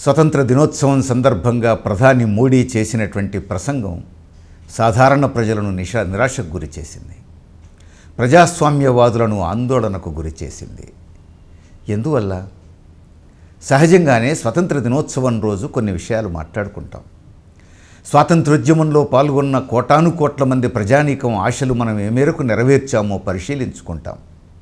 స్వతంత్ర దినోత్సవం సందర్భంగా ప్రధాని మోడీ చేసినటువంటి ప్రసంగం సాధారణ ప్రజలను నిషా నిరాశకు గురి చేసింది ప్రజాస్వామ్యవాదులను ఆందోళనకు గురి చేసింది ఎందువల్ల సహజంగానే స్వతంత్ర దినోత్సవం రోజు కొన్ని విషయాలు మాట్లాడుకుంటాం స్వాతంత్రోద్యమంలో పాల్గొన్న కోటాను కోట్ల మంది ప్రజానీకం ఆశలు మనం ఏ మేరకు నెరవేర్చామో పరిశీలించుకుంటాం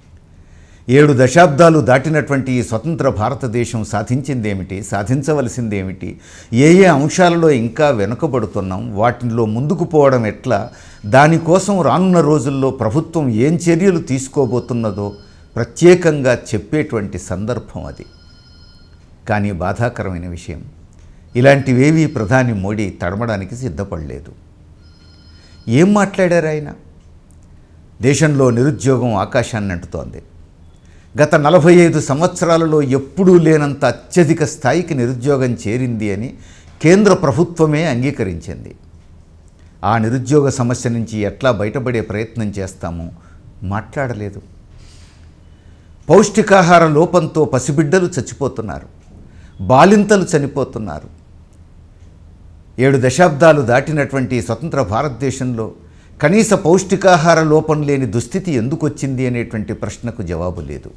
ఏడు దశాబ్దాలు దాటినటువంటి ఈ స్వతంత్ర భారతదేశం సాధించిందేమిటి సాధించవలసిందేమిటి ఏ ఏ అంశాలలో ఇంకా వెనుకబడుతున్నాం వాటిలో ముందుకు పోవడం ఎట్లా దానికోసం రానున్న రోజుల్లో ప్రభుత్వం ఏం చర్యలు తీసుకోబోతున్నదో ప్రత్యేకంగా చెప్పేటువంటి సందర్భం అది కానీ బాధాకరమైన విషయం ఇలాంటివేవీ ప్రధాని మోడీ తడమడానికి సిద్ధపడలేదు ఏం మాట్లాడారు ఆయన దేశంలో నిరుద్యోగం ఆకాశాన్ని అంటుతోంది గత నలభై ఐదు సంవత్సరాలలో ఎప్పుడూ లేనంత అత్యధిక స్థాయికి నిరుద్యోగం చేరింది అని కేంద్ర ప్రభుత్వమే అంగీకరించింది ఆ నిరుద్యోగ సమస్య నుంచి ఎట్లా బయటపడే ప్రయత్నం చేస్తామో మాట్లాడలేదు పౌష్టికాహార లోపంతో పసిబిడ్డలు చచ్చిపోతున్నారు బాలింతలు చనిపోతున్నారు ఏడు దశాబ్దాలు దాటినటువంటి స్వతంత్ర భారతదేశంలో కనీస పౌష్టికాహార లోపం లేని దుస్థితి ఎందుకు వచ్చింది అనేటువంటి ప్రశ్నకు జవాబు లేదు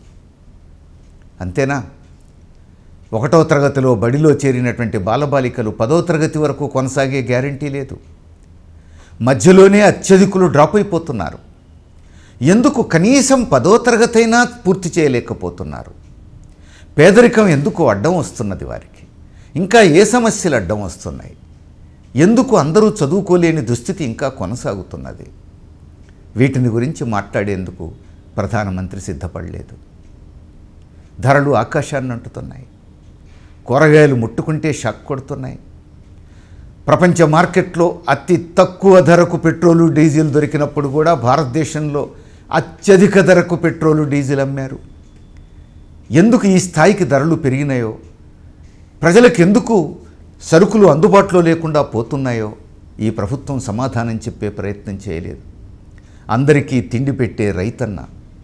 అంతేనా ఒకటో తరగతిలో బడిలో చేరినటువంటి బాలబాలికలు పదో తరగతి వరకు కొనసాగే గ్యారంటీ లేదు మధ్యలోనే అత్యధికులు డ్రాప్ అయిపోతున్నారు ఎందుకు కనీసం పదో తరగతైనా పూర్తి చేయలేకపోతున్నారు పేదరికం ఎందుకు అడ్డం వస్తున్నది వారికి ఇంకా ఏ సమస్యలు అడ్డం వస్తున్నాయి ఎందుకు అందరూ చదువుకోలేని దుస్థితి ఇంకా కొనసాగుతున్నది వీటిని గురించి మాట్లాడేందుకు ప్రధానమంత్రి సిద్ధపడలేదు ధరలు ఆకాశాన్ని అంటుతున్నాయి కూరగాయలు ముట్టుకుంటే షాక్ కొడుతున్నాయి ప్రపంచ మార్కెట్లో అతి తక్కువ ధరకు పెట్రోలు డీజిల్ దొరికినప్పుడు కూడా భారతదేశంలో అత్యధిక ధరకు పెట్రోలు డీజిల్ అమ్మారు ఎందుకు ఈ స్థాయికి ధరలు పెరిగినాయో ప్రజలకు ఎందుకు సరుకులు అందుబాటులో లేకుండా పోతున్నాయో ఈ ప్రభుత్వం సమాధానం చెప్పే ప్రయత్నం చేయలేదు అందరికీ తిండి పెట్టే రైతన్న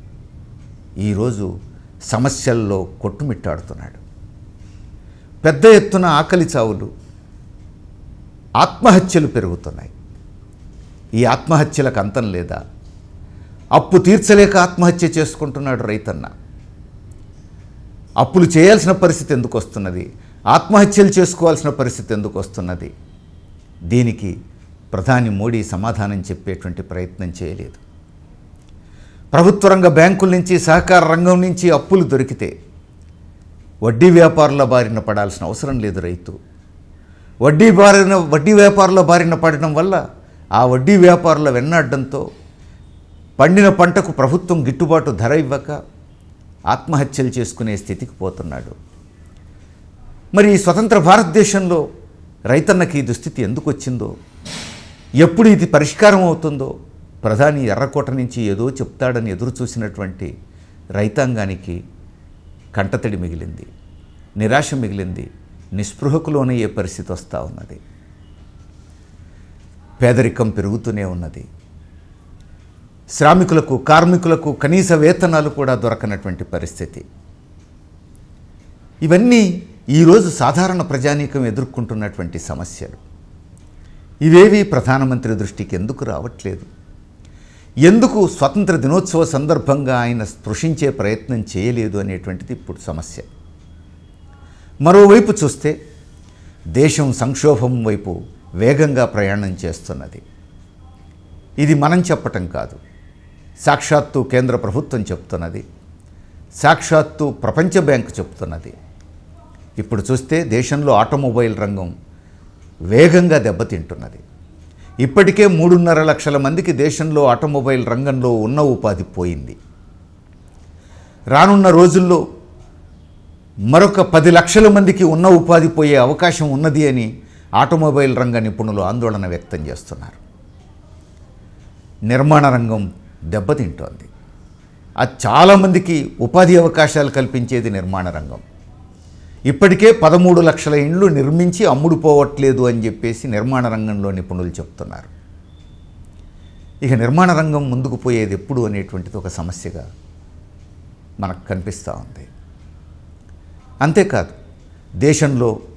ఈరోజు సమస్యల్లో కొట్టుమిట్టాడుతున్నాడు పెద్ద ఎత్తున ఆకలి చావులు ఆత్మహత్యలు పెరుగుతున్నాయి ఈ ఆత్మహత్యలకు అంతం లేదా అప్పు తీర్చలేక ఆత్మహత్య చేసుకుంటున్నాడు రైతన్న అప్పులు చేయాల్సిన పరిస్థితి ఎందుకు వస్తున్నది ఆత్మహత్యలు చేసుకోవాల్సిన పరిస్థితి ఎందుకు వస్తున్నది దీనికి ప్రధాని మోడీ సమాధానం చెప్పేటువంటి ప్రయత్నం చేయలేదు ప్రభుత్వ రంగ బ్యాంకుల నుంచి సహకార రంగం నుంచి అప్పులు దొరికితే వడ్డీ వ్యాపారుల బారిన పడాల్సిన అవసరం లేదు రైతు వడ్డీ బారిన వడ్డీ వ్యాపారుల బారిన పడడం వల్ల ఆ వడ్డీ వ్యాపారుల వెన్నాడడంతో పండిన పంటకు ప్రభుత్వం గిట్టుబాటు ధర ఇవ్వక ఆత్మహత్యలు చేసుకునే స్థితికి పోతున్నాడు మరి ఈ స్వతంత్ర భారతదేశంలో రైతన్నకి ఈ దుస్థితి ఎందుకు వచ్చిందో ఎప్పుడు ఇది పరిష్కారం అవుతుందో ప్రధాని ఎర్రకోట నుంచి ఏదో చెప్తాడని ఎదురు చూసినటువంటి రైతాంగానికి కంటతడి మిగిలింది నిరాశ మిగిలింది నిస్పృహకు లోనయ్యే పరిస్థితి వస్తూ ఉన్నది పేదరికం పెరుగుతూనే ఉన్నది శ్రామికులకు కార్మికులకు కనీస వేతనాలు కూడా దొరకనటువంటి పరిస్థితి ఇవన్నీ ఈరోజు సాధారణ ప్రజానీకం ఎదుర్కొంటున్నటువంటి సమస్యలు ఇవేవి ప్రధానమంత్రి దృష్టికి ఎందుకు రావట్లేదు ఎందుకు స్వతంత్ర దినోత్సవ సందర్భంగా ఆయన స్పృశించే ప్రయత్నం చేయలేదు అనేటువంటిది ఇప్పుడు సమస్య మరోవైపు చూస్తే దేశం సంక్షోభం వైపు వేగంగా ప్రయాణం చేస్తున్నది ఇది మనం చెప్పటం కాదు సాక్షాత్తు కేంద్ర ప్రభుత్వం చెప్తున్నది సాక్షాత్తు ప్రపంచ బ్యాంకు చెప్తున్నది ఇప్పుడు చూస్తే దేశంలో ఆటోమొబైల్ రంగం వేగంగా దెబ్బతింటున్నది ఇప్పటికే మూడున్నర లక్షల మందికి దేశంలో ఆటోమొబైల్ రంగంలో ఉన్న ఉపాధి పోయింది రానున్న రోజుల్లో మరొక పది లక్షల మందికి ఉన్న ఉపాధి పోయే అవకాశం ఉన్నది అని ఆటోమొబైల్ రంగ నిపుణులు ఆందోళన వ్యక్తం చేస్తున్నారు నిర్మాణ రంగం దెబ్బతింటోంది అది చాలామందికి ఉపాధి అవకాశాలు కల్పించేది నిర్మాణ రంగం ఇప్పటికే పదమూడు లక్షల ఇండ్లు నిర్మించి అమ్ముడుపోవట్లేదు అని చెప్పేసి నిర్మాణ రంగంలో నిపుణులు చెప్తున్నారు ఇక నిర్మాణ రంగం ముందుకు పోయేది ఎప్పుడు అనేటువంటిది ఒక సమస్యగా మనకు కనిపిస్తూ ఉంది అంతేకాదు దేశంలో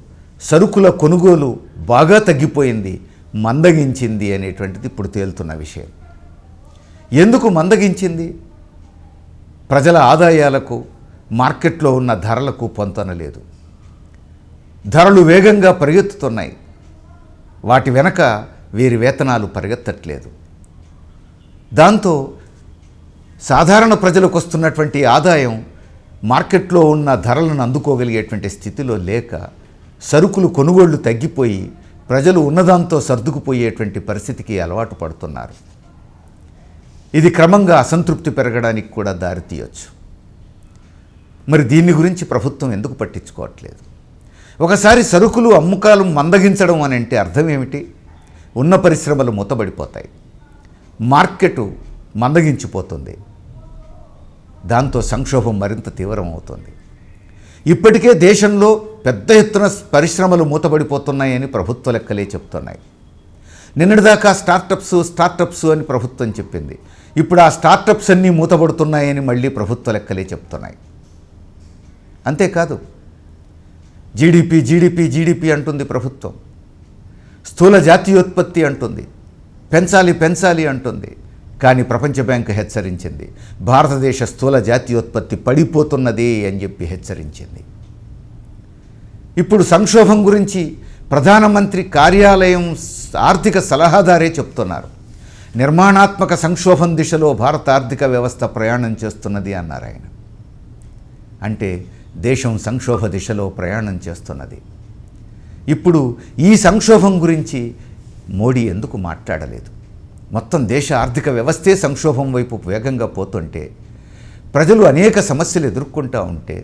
సరుకుల కొనుగోలు బాగా తగ్గిపోయింది మందగించింది అనేటువంటిది ఇప్పుడు తేలుతున్న విషయం ఎందుకు మందగించింది ప్రజల ఆదాయాలకు మార్కెట్లో ఉన్న ధరలకు పొంతన లేదు ధరలు వేగంగా పరిగెత్తుతున్నాయి వాటి వెనక వీరి వేతనాలు పరిగెత్తట్లేదు దాంతో సాధారణ ప్రజలకు వస్తున్నటువంటి ఆదాయం మార్కెట్లో ఉన్న ధరలను అందుకోగలిగేటువంటి స్థితిలో లేక సరుకులు కొనుగోళ్లు తగ్గిపోయి ప్రజలు ఉన్నదాంతో సర్దుకుపోయేటువంటి పరిస్థితికి అలవాటు పడుతున్నారు ఇది క్రమంగా అసంతృప్తి పెరగడానికి కూడా దారితీయొచ్చు మరి దీని గురించి ప్రభుత్వం ఎందుకు పట్టించుకోవట్లేదు ఒకసారి సరుకులు అమ్మకాలు మందగించడం అని అంటే అర్థం ఏమిటి ఉన్న పరిశ్రమలు మూతబడిపోతాయి మార్కెట్ మందగించిపోతుంది దాంతో సంక్షోభం మరింత తీవ్రమవుతుంది ఇప్పటికే దేశంలో పెద్ద ఎత్తున పరిశ్రమలు మూతబడిపోతున్నాయని ప్రభుత్వ లెక్కలే చెప్తున్నాయి నిన్నటిదాకా స్టార్టప్స్ స్టార్టప్స్ అని ప్రభుత్వం చెప్పింది ఇప్పుడు ఆ స్టార్టప్స్ అన్నీ మూతబడుతున్నాయని మళ్ళీ ప్రభుత్వ లెక్కలే చెప్తున్నాయి అంతేకాదు జీడిపి జీడిపి జీడిపి అంటుంది ప్రభుత్వం స్థూల జాతీయోత్పత్తి అంటుంది పెంచాలి పెంచాలి అంటుంది కానీ ప్రపంచ బ్యాంక్ హెచ్చరించింది భారతదేశ స్థూల జాతీయోత్పత్తి పడిపోతున్నది అని చెప్పి హెచ్చరించింది ఇప్పుడు సంక్షోభం గురించి ప్రధానమంత్రి కార్యాలయం ఆర్థిక సలహాదారే చెప్తున్నారు నిర్మాణాత్మక సంక్షోభం దిశలో భారత ఆర్థిక వ్యవస్థ ప్రయాణం చేస్తున్నది అన్నారు ఆయన అంటే దేశం సంక్షోభ దిశలో ప్రయాణం చేస్తున్నది ఇప్పుడు ఈ సంక్షోభం గురించి మోడీ ఎందుకు మాట్లాడలేదు మొత్తం దేశ ఆర్థిక వ్యవస్థే సంక్షోభం వైపు వేగంగా పోతుంటే ప్రజలు అనేక సమస్యలు ఎదుర్కొంటూ ఉంటే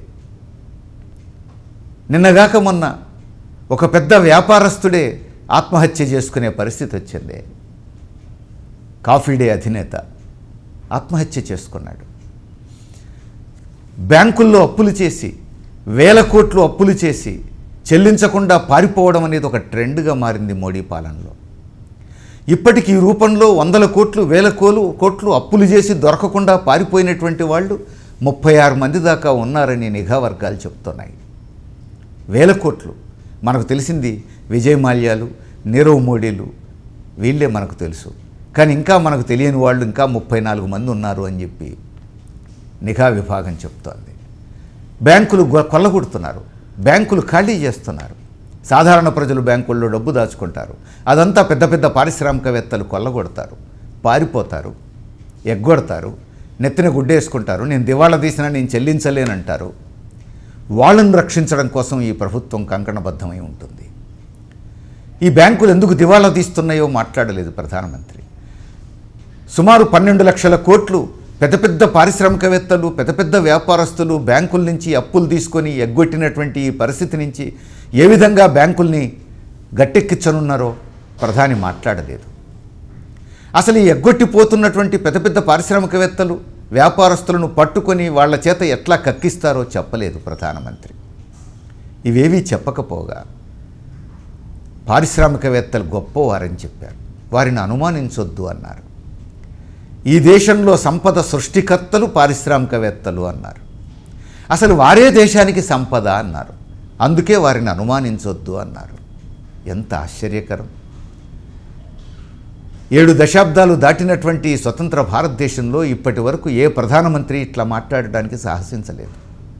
నిన్నగాక మొన్న ఒక పెద్ద వ్యాపారస్తుడే ఆత్మహత్య చేసుకునే పరిస్థితి వచ్చింది కాఫీ డే అధినేత ఆత్మహత్య చేసుకున్నాడు బ్యాంకుల్లో అప్పులు చేసి వేల కోట్లు అప్పులు చేసి చెల్లించకుండా పారిపోవడం అనేది ఒక ట్రెండ్గా మారింది మోడీ పాలనలో ఇప్పటికి ఈ రూపంలో వందల కోట్లు వేల కోలు కోట్లు అప్పులు చేసి దొరకకుండా పారిపోయినటువంటి వాళ్ళు ముప్పై ఆరు మంది దాకా ఉన్నారని నిఘా వర్గాలు చెప్తున్నాయి వేల కోట్లు మనకు తెలిసింది విజయ్ మాల్యాలు నీరవ్ మోడీలు వీళ్ళే మనకు తెలుసు కానీ ఇంకా మనకు తెలియని వాళ్ళు ఇంకా ముప్పై నాలుగు మంది ఉన్నారు అని చెప్పి నిఘా విభాగం చెప్తోంది బ్యాంకులు గొ- కొల్లగొడుతున్నారు బ్యాంకులు ఖాళీ చేస్తున్నారు సాధారణ ప్రజలు బ్యాంకుల్లో డబ్బు దాచుకుంటారు అదంతా పెద్ద పెద్ద పారిశ్రామికవేత్తలు కొల్లగొడతారు పారిపోతారు ఎగ్గొడతారు నెత్తిన గుడ్డేసుకుంటారు నేను దివాళా తీసినా నేను చెల్లించలేనంటారు వాళ్ళను రక్షించడం కోసం ఈ ప్రభుత్వం కంకణబద్ధమై ఉంటుంది ఈ బ్యాంకులు ఎందుకు దివాళా తీస్తున్నాయో మాట్లాడలేదు ప్రధానమంత్రి సుమారు పన్నెండు లక్షల కోట్లు పెద్ద పెద్ద పారిశ్రామికవేత్తలు పెద్ద పెద్ద వ్యాపారస్తులు బ్యాంకుల నుంచి అప్పులు తీసుకొని ఎగ్గొట్టినటువంటి ఈ పరిస్థితి నుంచి ఏ విధంగా బ్యాంకుల్ని గట్టెక్కించనున్నారో ప్రధాని మాట్లాడలేదు అసలు ఈ ఎగ్గొట్టిపోతున్నటువంటి పెద్ద పెద్ద పారిశ్రామికవేత్తలు వ్యాపారస్తులను పట్టుకొని వాళ్ళ చేత ఎట్లా కక్కిస్తారో చెప్పలేదు ప్రధానమంత్రి ఇవేవీ చెప్పకపోగా పారిశ్రామికవేత్తలు గొప్పవారని చెప్పారు వారిని అనుమానించొద్దు అన్నారు ఈ దేశంలో సంపద సృష్టికర్తలు పారిశ్రామికవేత్తలు అన్నారు అసలు వారే దేశానికి సంపద అన్నారు అందుకే వారిని అనుమానించొద్దు అన్నారు ఎంత ఆశ్చర్యకరం ఏడు దశాబ్దాలు దాటినటువంటి ఈ స్వతంత్ర భారతదేశంలో ఇప్పటి వరకు ఏ ప్రధానమంత్రి ఇట్లా మాట్లాడడానికి సాహసించలేదు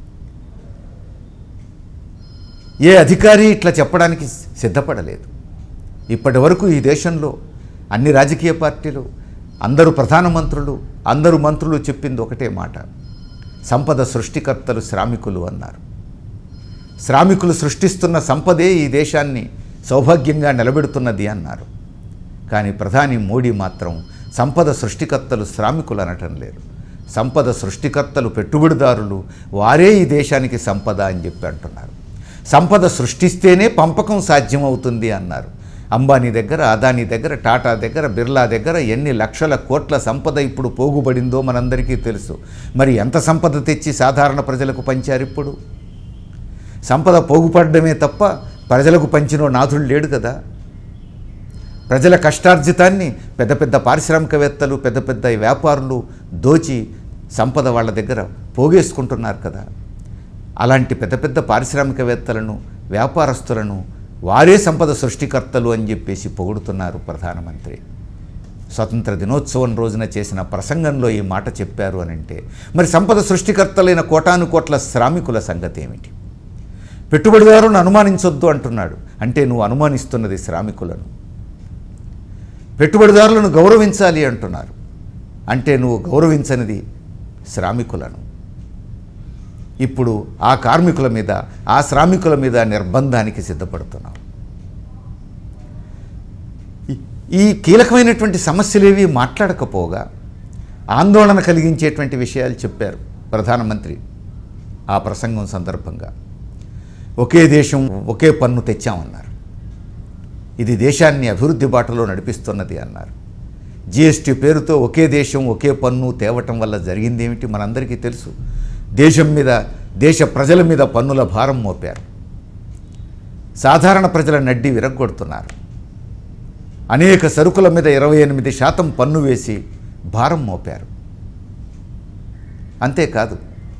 ఏ అధికారి ఇట్లా చెప్పడానికి సిద్ధపడలేదు ఇప్పటి వరకు ఈ దేశంలో అన్ని రాజకీయ పార్టీలు అందరూ ప్రధానమంత్రులు అందరూ మంత్రులు చెప్పింది ఒకటే మాట సంపద సృష్టికర్తలు శ్రామికులు అన్నారు శ్రామికులు సృష్టిస్తున్న సంపదే ఈ దేశాన్ని సౌభాగ్యంగా నిలబెడుతున్నది అన్నారు కానీ ప్రధాని మోడీ మాత్రం సంపద సృష్టికర్తలు శ్రామికులు అనటం లేరు సంపద సృష్టికర్తలు పెట్టుబడిదారులు వారే ఈ దేశానికి సంపద అని చెప్పి అంటున్నారు సంపద సృష్టిస్తేనే పంపకం సాధ్యమవుతుంది అన్నారు అంబానీ దగ్గర అదానీ దగ్గర టాటా దగ్గర బిర్లా దగ్గర ఎన్ని లక్షల కోట్ల సంపద ఇప్పుడు పోగుబడిందో మనందరికీ తెలుసు మరి ఎంత సంపద తెచ్చి సాధారణ ప్రజలకు పంచారు ఇప్పుడు సంపద పోగుపడడమే తప్ప ప్రజలకు పంచిన నాథుడు లేడు కదా ప్రజల కష్టార్జితాన్ని పెద్ద పెద్ద పారిశ్రామికవేత్తలు పెద్ద పెద్ద వ్యాపారులు దోచి సంపద వాళ్ళ దగ్గర పోగేసుకుంటున్నారు కదా అలాంటి పెద్ద పెద్ద పారిశ్రామికవేత్తలను వ్యాపారస్తులను వారే సంపద సృష్టికర్తలు అని చెప్పేసి పొగుడుతున్నారు ప్రధానమంత్రి స్వతంత్ర దినోత్సవం రోజున చేసిన ప్రసంగంలో ఈ మాట చెప్పారు అని అంటే మరి సంపద సృష్టికర్తలైన కోటాను కోట్ల శ్రామికుల సంగతి ఏమిటి పెట్టుబడిదారులను అనుమానించొద్దు అంటున్నాడు అంటే నువ్వు అనుమానిస్తున్నది శ్రామికులను పెట్టుబడిదారులను గౌరవించాలి అంటున్నారు అంటే నువ్వు గౌరవించనిది శ్రామికులను ఇప్పుడు ఆ కార్మికుల మీద ఆ శ్రామికుల మీద నిర్బంధానికి సిద్ధపడుతున్నావు ఈ- ఈ కీలకమైనటువంటి సమస్యలేవి మాట్లాడకపోగా ఆందోళన కలిగించేటువంటి విషయాలు చెప్పారు ప్రధానమంత్రి ఆ ప్రసంగం సందర్భంగా ఒకే దేశం ఒకే పన్ను తెచ్చామన్నారు ఇది దేశాన్ని అభివృద్ధి బాటలో నడిపిస్తున్నది అన్నారు జిఎస్టీ పేరుతో ఒకే దేశం ఒకే పన్ను తేవటం వల్ల జరిగింది ఏమిటి మనందరికీ తెలుసు దేశం మీద దేశ ప్రజల మీద పన్నుల భారం మోపారు సాధారణ ప్రజల నడ్డి విరగ్గొడుతున్నారు అనేక సరుకుల మీద ఇరవై ఎనిమిది శాతం పన్ను వేసి భారం మోపారు అంతేకాదు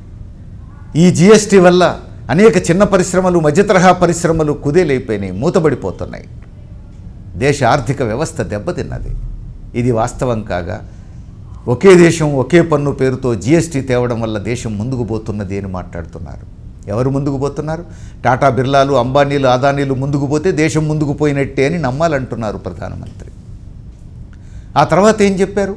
ఈ జిఎస్టీ వల్ల అనేక చిన్న పరిశ్రమలు మధ్యతరహా పరిశ్రమలు కుదేలైపోయినాయి మూతబడిపోతున్నాయి దేశ ఆర్థిక వ్యవస్థ దెబ్బతిన్నది ఇది వాస్తవం కాగా ఒకే దేశం ఒకే పన్ను పేరుతో జిఎస్టీ తేవడం వల్ల దేశం ముందుకు పోతున్నది అని మాట్లాడుతున్నారు ఎవరు ముందుకు పోతున్నారు టాటా బిర్లాలు అంబానీలు అదానీలు ముందుకు పోతే దేశం ముందుకు పోయినట్టే అని నమ్మాలంటున్నారు ప్రధానమంత్రి ఆ తర్వాత ఏం చెప్పారు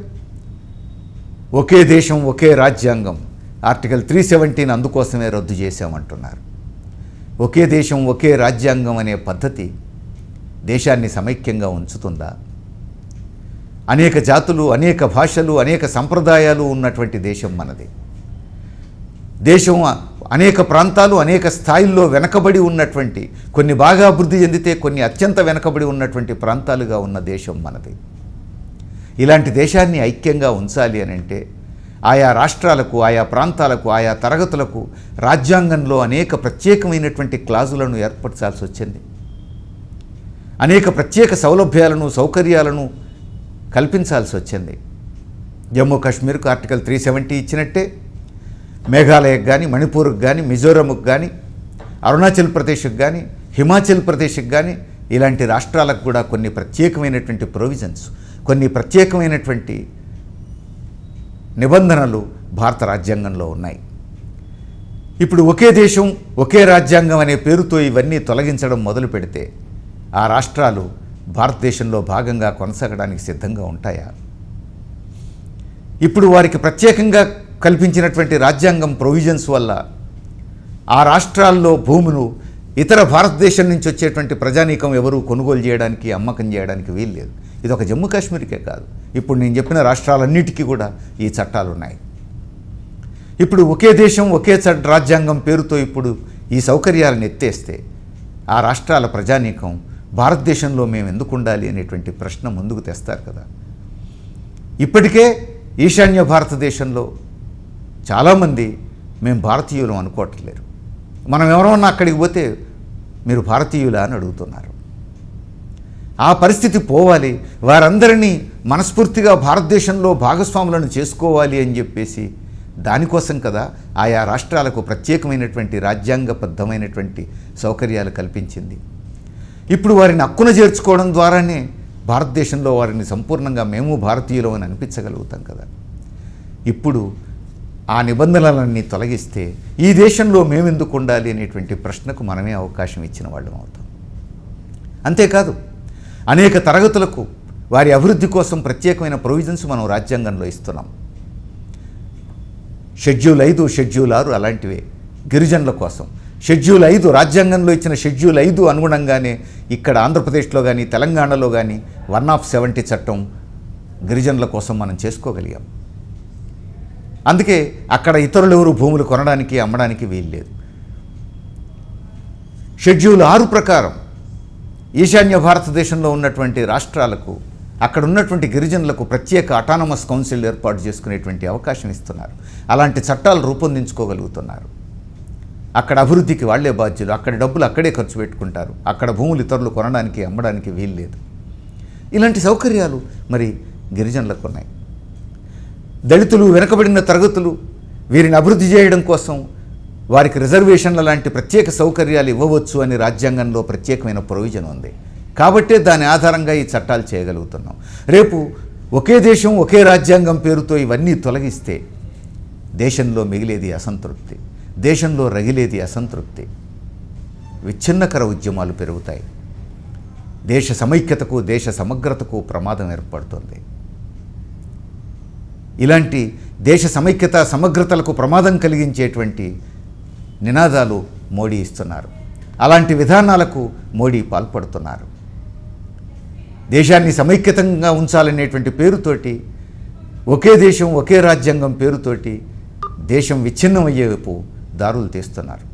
ఒకే దేశం ఒకే రాజ్యాంగం ఆర్టికల్ త్రీ సెవెంటీన్ అందుకోసమే రద్దు చేశామంటున్నారు ఒకే దేశం ఒకే రాజ్యాంగం అనే పద్ధతి దేశాన్ని సమైక్యంగా ఉంచుతుందా అనేక జాతులు అనేక భాషలు అనేక సంప్రదాయాలు ఉన్నటువంటి దేశం మనది దేశం అనేక ప్రాంతాలు అనేక స్థాయిల్లో వెనకబడి ఉన్నటువంటి కొన్ని బాగా అభివృద్ధి చెందితే కొన్ని అత్యంత వెనకబడి ఉన్నటువంటి ప్రాంతాలుగా ఉన్న దేశం మనది ఇలాంటి దేశాన్ని ఐక్యంగా ఉంచాలి అని అంటే ఆయా రాష్ట్రాలకు ఆయా ప్రాంతాలకు ఆయా తరగతులకు రాజ్యాంగంలో అనేక ప్రత్యేకమైనటువంటి క్లాజులను ఏర్పరచాల్సి వచ్చింది అనేక ప్రత్యేక సౌలభ్యాలను సౌకర్యాలను కల్పించాల్సి వచ్చింది జమ్మూ కాశ్మీర్కు ఆర్టికల్ త్రీ సెవెంటీ ఇచ్చినట్టే మేఘాలయకు కానీ మణిపూర్కి కానీ మిజోరంకు కానీ అరుణాచల్ ప్రదేశ్కి కానీ హిమాచల్ ప్రదేశ్కి కానీ ఇలాంటి రాష్ట్రాలకు కూడా కొన్ని ప్రత్యేకమైనటువంటి ప్రొవిజన్స్ కొన్ని ప్రత్యేకమైనటువంటి నిబంధనలు భారత రాజ్యాంగంలో ఉన్నాయి ఇప్పుడు ఒకే దేశం ఒకే రాజ్యాంగం అనే పేరుతో ఇవన్నీ తొలగించడం మొదలు పెడితే ఆ రాష్ట్రాలు భారతదేశంలో భాగంగా కొనసాగడానికి సిద్ధంగా ఉంటాయా ఇప్పుడు వారికి ప్రత్యేకంగా కల్పించినటువంటి రాజ్యాంగం ప్రొవిజన్స్ వల్ల ఆ రాష్ట్రాల్లో భూములు ఇతర భారతదేశం నుంచి వచ్చేటువంటి ప్రజానీకం ఎవరు కొనుగోలు చేయడానికి అమ్మకం చేయడానికి వీల్లేదు ఇది ఒక జమ్మూ కాశ్మీర్కే కాదు ఇప్పుడు నేను చెప్పిన రాష్ట్రాలన్నిటికీ కూడా ఈ చట్టాలు ఉన్నాయి ఇప్పుడు ఒకే దేశం ఒకే చట్ట రాజ్యాంగం పేరుతో ఇప్పుడు ఈ సౌకర్యాలను ఎత్తేస్తే ఆ రాష్ట్రాల ప్రజానీకం భారతదేశంలో మేము ఎందుకు ఉండాలి అనేటువంటి ప్రశ్న ముందుకు తెస్తారు కదా ఇప్పటికే ఈశాన్య భారతదేశంలో చాలామంది మేము భారతీయులం అనుకోవట్లేరు మనం ఎవరన్నా అక్కడికి పోతే మీరు భారతీయులా అని అడుగుతున్నారు ఆ పరిస్థితి పోవాలి వారందరినీ మనస్ఫూర్తిగా భారతదేశంలో భాగస్వాములను చేసుకోవాలి అని చెప్పేసి దానికోసం కదా ఆయా రాష్ట్రాలకు ప్రత్యేకమైనటువంటి రాజ్యాంగబద్ధమైనటువంటి సౌకర్యాలు కల్పించింది ఇప్పుడు వారిని హక్కున చేర్చుకోవడం ద్వారానే భారతదేశంలో వారిని సంపూర్ణంగా మేము భారతీయులం అని అనిపించగలుగుతాం కదా ఇప్పుడు ఆ నిబంధనలన్నీ తొలగిస్తే ఈ దేశంలో మేమెందుకు ఉండాలి అనేటువంటి ప్రశ్నకు మనమే అవకాశం ఇచ్చిన వాళ్ళం అవుతాం అంతేకాదు అనేక తరగతులకు వారి అభివృద్ధి కోసం ప్రత్యేకమైన ప్రొవిజన్స్ మనం రాజ్యాంగంలో ఇస్తున్నాం షెడ్యూల్ ఐదు షెడ్యూల్ ఆరు అలాంటివే గిరిజనుల కోసం షెడ్యూల్ ఐదు రాజ్యాంగంలో ఇచ్చిన షెడ్యూల్ ఐదు అనుగుణంగానే ఇక్కడ ఆంధ్రప్రదేశ్లో కానీ తెలంగాణలో కానీ వన్ ఆఫ్ సెవెంటీ చట్టం గిరిజనుల కోసం మనం చేసుకోగలిగాం అందుకే అక్కడ ఇతరులు ఎవరు భూములు కొనడానికి అమ్మడానికి వీల్లేదు షెడ్యూల్ ఆరు ప్రకారం ఈశాన్య భారతదేశంలో ఉన్నటువంటి రాష్ట్రాలకు అక్కడ ఉన్నటువంటి గిరిజనులకు ప్రత్యేక అటానమస్ కౌన్సిల్ ఏర్పాటు చేసుకునేటువంటి అవకాశం ఇస్తున్నారు అలాంటి చట్టాలు రూపొందించుకోగలుగుతున్నారు అక్కడ అభివృద్ధికి వాళ్లే బాధ్యులు అక్కడ డబ్బులు అక్కడే ఖర్చు పెట్టుకుంటారు అక్కడ భూములు ఇతరులు కొనడానికి అమ్మడానికి వీల్లేదు ఇలాంటి సౌకర్యాలు మరి గిరిజనులకు ఉన్నాయి దళితులు వెనుకబడిన తరగతులు వీరిని అభివృద్ధి చేయడం కోసం వారికి రిజర్వేషన్ల లాంటి ప్రత్యేక సౌకర్యాలు ఇవ్వవచ్చు అని రాజ్యాంగంలో ప్రత్యేకమైన ప్రొవిజన్ ఉంది కాబట్టే దాని ఆధారంగా ఈ చట్టాలు చేయగలుగుతున్నాం రేపు ఒకే దేశం ఒకే రాజ్యాంగం పేరుతో ఇవన్నీ తొలగిస్తే దేశంలో మిగిలేది అసంతృప్తి దేశంలో రగిలేది అసంతృప్తి విచ్ఛిన్నకర ఉద్యమాలు పెరుగుతాయి దేశ సమైక్యతకు దేశ సమగ్రతకు ప్రమాదం ఏర్పడుతుంది ఇలాంటి దేశ సమైక్యత సమగ్రతలకు ప్రమాదం కలిగించేటువంటి నినాదాలు మోడీ ఇస్తున్నారు అలాంటి విధానాలకు మోడీ పాల్పడుతున్నారు దేశాన్ని సమైక్యతంగా ఉంచాలనేటువంటి పేరుతోటి ఒకే దేశం ఒకే రాజ్యాంగం పేరుతోటి దేశం విచ్ఛిన్నమయ్యే వైపు దారులు తీస్తున్నారు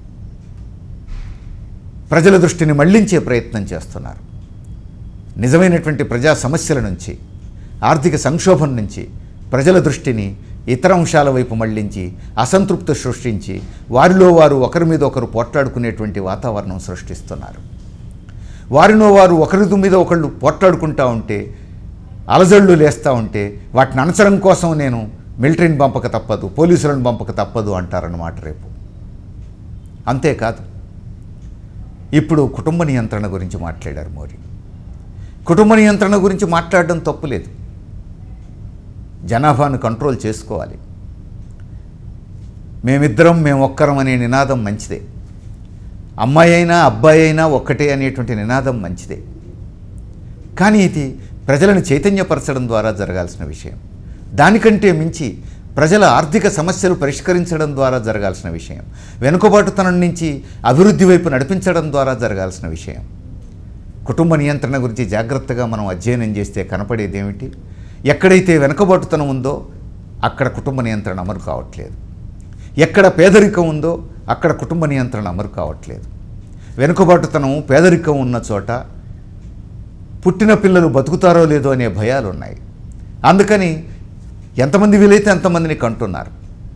ప్రజల దృష్టిని మళ్లించే ప్రయత్నం చేస్తున్నారు నిజమైనటువంటి ప్రజా సమస్యల నుంచి ఆర్థిక సంక్షోభం నుంచి ప్రజల దృష్టిని ఇతర అంశాల వైపు మళ్లించి అసంతృప్తి సృష్టించి వారిలో వారు ఒకరి మీద ఒకరు పోట్లాడుకునేటువంటి వాతావరణం సృష్టిస్తున్నారు వారిలో వారు ఒకరి మీద ఒకళ్ళు పోట్లాడుకుంటా ఉంటే అలజళ్ళు లేస్తూ ఉంటే వాటిని అణచడం కోసం నేను మిలిటరీని పంపక తప్పదు పోలీసులను పంపక తప్పదు అంటారన్నమాట రేపు అంతేకాదు ఇప్పుడు కుటుంబ నియంత్రణ గురించి మాట్లాడారు మోడీ కుటుంబ నియంత్రణ గురించి మాట్లాడడం తప్పులేదు జనాభాను కంట్రోల్ చేసుకోవాలి మేమిద్దరం మేము ఒక్కరం అనే నినాదం మంచిదే అమ్మాయి అయినా అబ్బాయి అయినా ఒక్కటే అనేటువంటి నినాదం మంచిదే కానీ ఇది ప్రజలను చైతన్యపరచడం ద్వారా జరగాల్సిన విషయం దానికంటే మించి ప్రజల ఆర్థిక సమస్యలు పరిష్కరించడం ద్వారా జరగాల్సిన విషయం వెనుకబాటుతనం నుంచి అభివృద్ధి వైపు నడిపించడం ద్వారా జరగాల్సిన విషయం కుటుంబ నియంత్రణ గురించి జాగ్రత్తగా మనం అధ్యయనం చేస్తే కనపడేది ఏమిటి ఎక్కడైతే వెనుకబాటుతనం ఉందో అక్కడ కుటుంబ నియంత్రణ అమలు కావట్లేదు ఎక్కడ పేదరికం ఉందో అక్కడ కుటుంబ నియంత్రణ అమలు కావట్లేదు వెనుకబాటుతనం పేదరికం ఉన్న చోట పుట్టిన పిల్లలు బతుకుతారో లేదో అనే భయాలు ఉన్నాయి అందుకని ఎంతమంది వీలైతే అంతమందిని కంటున్నారు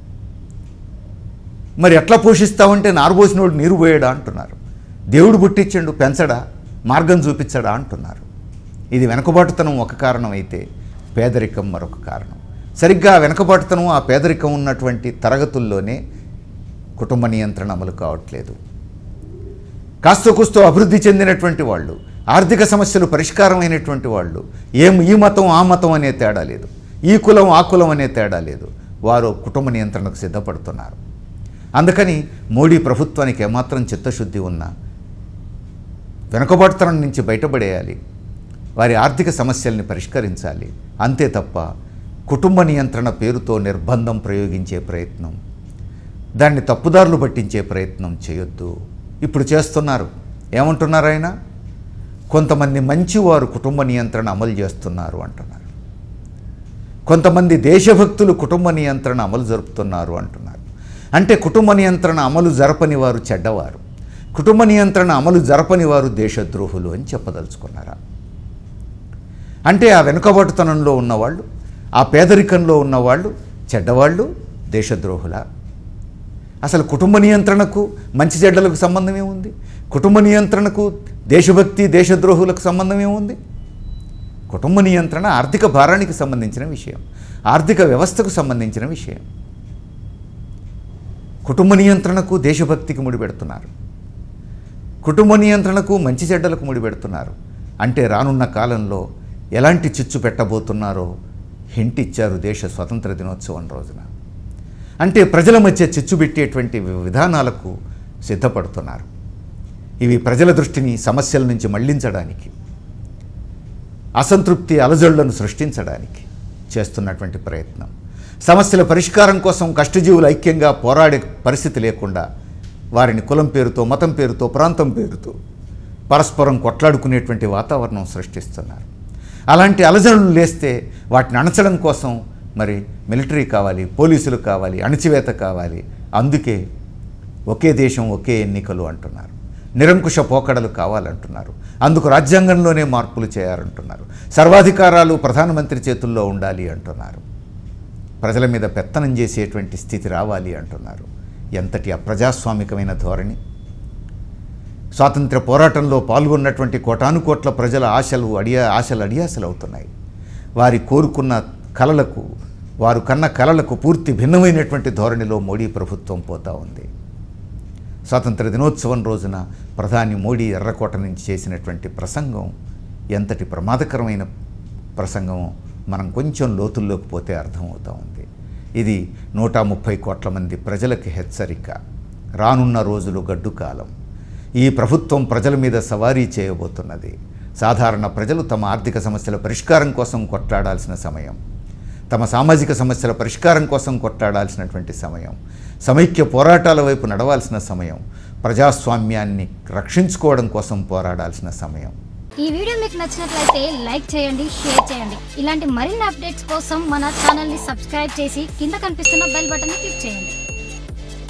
మరి ఎట్లా పోషిస్తావంటే నారుబోసినోడు నీరు పోయాడా అంటున్నారు దేవుడు పుట్టించండు పెంచడా మార్గం చూపించడా అంటున్నారు ఇది వెనకబాటుతనం ఒక కారణం అయితే పేదరికం మరొక కారణం సరిగ్గా వెనకబాటుతనం ఆ పేదరికం ఉన్నటువంటి తరగతుల్లోనే కుటుంబ నియంత్రణ అమలు కావట్లేదు కాస్త కూస్తో అభివృద్ధి చెందినటువంటి వాళ్ళు ఆర్థిక సమస్యలు పరిష్కారమైనటువంటి వాళ్ళు ఏం ఈ మతం ఆ మతం అనే తేడా లేదు ఈ కులం ఆ కులం అనే తేడా లేదు వారు కుటుంబ నియంత్రణకు సిద్ధపడుతున్నారు అందుకని మోడీ ప్రభుత్వానికి ఏమాత్రం చిత్తశుద్ధి ఉన్నా వెనుకబాటుతనం నుంచి బయటపడేయాలి వారి ఆర్థిక సమస్యల్ని పరిష్కరించాలి అంతే తప్ప కుటుంబ నియంత్రణ పేరుతో నిర్బంధం ప్రయోగించే ప్రయత్నం దాన్ని తప్పుదారులు పట్టించే ప్రయత్నం చేయొద్దు ఇప్పుడు చేస్తున్నారు ఏమంటున్నారు ఆయన కొంతమంది మంచివారు కుటుంబ నియంత్రణ అమలు చేస్తున్నారు అంటున్నారు కొంతమంది దేశభక్తులు కుటుంబ నియంత్రణ అమలు జరుపుతున్నారు అంటున్నారు అంటే కుటుంబ నియంత్రణ అమలు జరపని వారు చెడ్డవారు కుటుంబ నియంత్రణ అమలు జరపని వారు దేశద్రోహులు అని చెప్పదలుచుకున్నారా అంటే ఆ వెనుకబాటుతనంలో ఉన్నవాళ్ళు ఆ పేదరికంలో ఉన్నవాళ్ళు చెడ్డవాళ్ళు దేశద్రోహుల అసలు కుటుంబ నియంత్రణకు మంచి చెడ్డలకు సంబంధం ఏముంది కుటుంబ నియంత్రణకు దేశభక్తి దేశద్రోహులకు సంబంధం ఏముంది కుటుంబ నియంత్రణ ఆర్థిక భారానికి సంబంధించిన విషయం ఆర్థిక వ్యవస్థకు సంబంధించిన విషయం కుటుంబ నియంత్రణకు దేశభక్తికి ముడిపెడుతున్నారు కుటుంబ నియంత్రణకు మంచి చెడ్డలకు ముడిపెడుతున్నారు అంటే రానున్న కాలంలో ఎలాంటి చిచ్చు పెట్టబోతున్నారో హింట్ ఇచ్చారు దేశ స్వతంత్ర దినోత్సవం రోజున అంటే ప్రజల మధ్య చిచ్చు పెట్టేటువంటి విధానాలకు సిద్ధపడుతున్నారు ఇవి ప్రజల దృష్టిని సమస్యల నుంచి మళ్లించడానికి అసంతృప్తి అలజడులను సృష్టించడానికి చేస్తున్నటువంటి ప్రయత్నం సమస్యల పరిష్కారం కోసం కష్టజీవులు ఐక్యంగా పోరాడే పరిస్థితి లేకుండా వారిని కులం పేరుతో మతం పేరుతో ప్రాంతం పేరుతో పరస్పరం కొట్లాడుకునేటువంటి వాతావరణం సృష్టిస్తున్నారు అలాంటి అలజడులు లేస్తే వాటిని అణచడం కోసం మరి మిలిటరీ కావాలి పోలీసులు కావాలి అణచివేత కావాలి అందుకే ఒకే దేశం ఒకే ఎన్నికలు అంటున్నారు నిరంకుశ పోకడలు కావాలంటున్నారు అందుకు రాజ్యాంగంలోనే మార్పులు చేయాలంటున్నారు సర్వాధికారాలు ప్రధానమంత్రి చేతుల్లో ఉండాలి అంటున్నారు ప్రజల మీద పెత్తనం చేసేటువంటి స్థితి రావాలి అంటున్నారు ఎంతటి అప్రజాస్వామికమైన ధోరణి స్వాతంత్ర పోరాటంలో పాల్గొన్నటువంటి కోటానుకోట్ల ప్రజల ఆశలు అడియా ఆశలు అడియాసలు అవుతున్నాయి వారి కోరుకున్న కలలకు వారు కన్న కలలకు పూర్తి భిన్నమైనటువంటి ధోరణిలో మోడీ ప్రభుత్వం పోతా ఉంది స్వాతంత్ర దినోత్సవం రోజున ప్రధాని మోడీ ఎర్రకోట నుంచి చేసినటువంటి ప్రసంగం ఎంతటి ప్రమాదకరమైన ప్రసంగం మనం కొంచెం లోతుల్లోకి పోతే అర్థమవుతూ ఉంది ఇది నూట ముప్పై కోట్ల మంది ప్రజలకి హెచ్చరిక రానున్న రోజులు గడ్డు కాలం ఈ ప్రభుత్వం ప్రజల మీద సవారీ చేయబోతున్నది సాధారణ ప్రజలు తమ ఆర్థిక సమస్యల పరిష్కారం కోసం కొట్లాడాల్సిన సమయం తమ సామాజిక సమస్యల పరిష్కారం కోసం కొట్లాడాల్సినటువంటి సమయం సమైక్య పోరాటాల వైపు నడవాల్సిన సమయం ప్రజాస్వామ్యాన్ని రక్షించుకోవడం కోసం పోరాడాల్సిన సమయం ఈ వీడియో మీకు నచ్చినట్లయితే లైక్ చేయండి షేర్ చేయండి ఇలాంటి మరిన్ని అప్డేట్స్ కోసం మన ఛానల్ని సబ్స్క్రైబ్ చేసి కింద కనిపిస్తున్న బెల్ బటన్ని క్లిక్ చేయండి